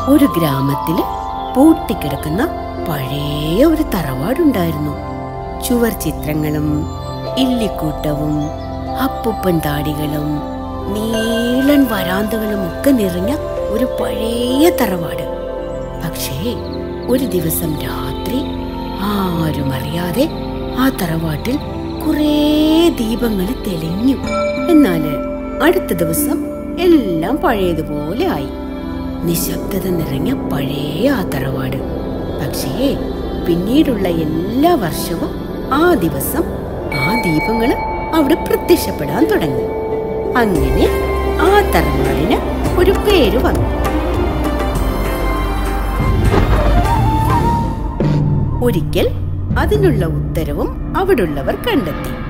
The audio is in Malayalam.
ഒരു ഗ്രാമത്തില് പൂട്ടിക്കിടക്കുന്ന പഴയ ഒരു തറവാടുണ്ടായിരുന്നു ചുവർ ചിത്രങ്ങളും ഇല്ലിക്കൂട്ടവും അപ്പുപ്പൻ താടികളും നീളൻ വരാന്തകളും ഒക്കെ നിറഞ്ഞ ഒരു പഴയ തറവാട് പക്ഷേ ഒരു ദിവസം രാത്രി ആരും അറിയാതെ ആ തറവാട്ടിൽ കുറേ ദീപങ്ങൾ തെളിഞ്ഞു എന്നാല് അടുത്ത ദിവസം എല്ലാം പഴയതുപോലെ ആയി നിശബ്ദത നിറഞ്ഞ പഴയ ആ തറവാട് പക്ഷേ പിന്നീടുള്ള എല്ലാ വർഷവും ആ ദിവസം ആ ദീപങ്ങൾ അവിടെ പ്രത്യക്ഷപ്പെടാൻ തുടങ്ങി അങ്ങനെ ആ തറവാടിന് ഒരു പേര് വന്നു ഒരിക്കൽ അതിനുള്ള ഉത്തരവും അവിടുള്ളവർ കണ്ടെത്തി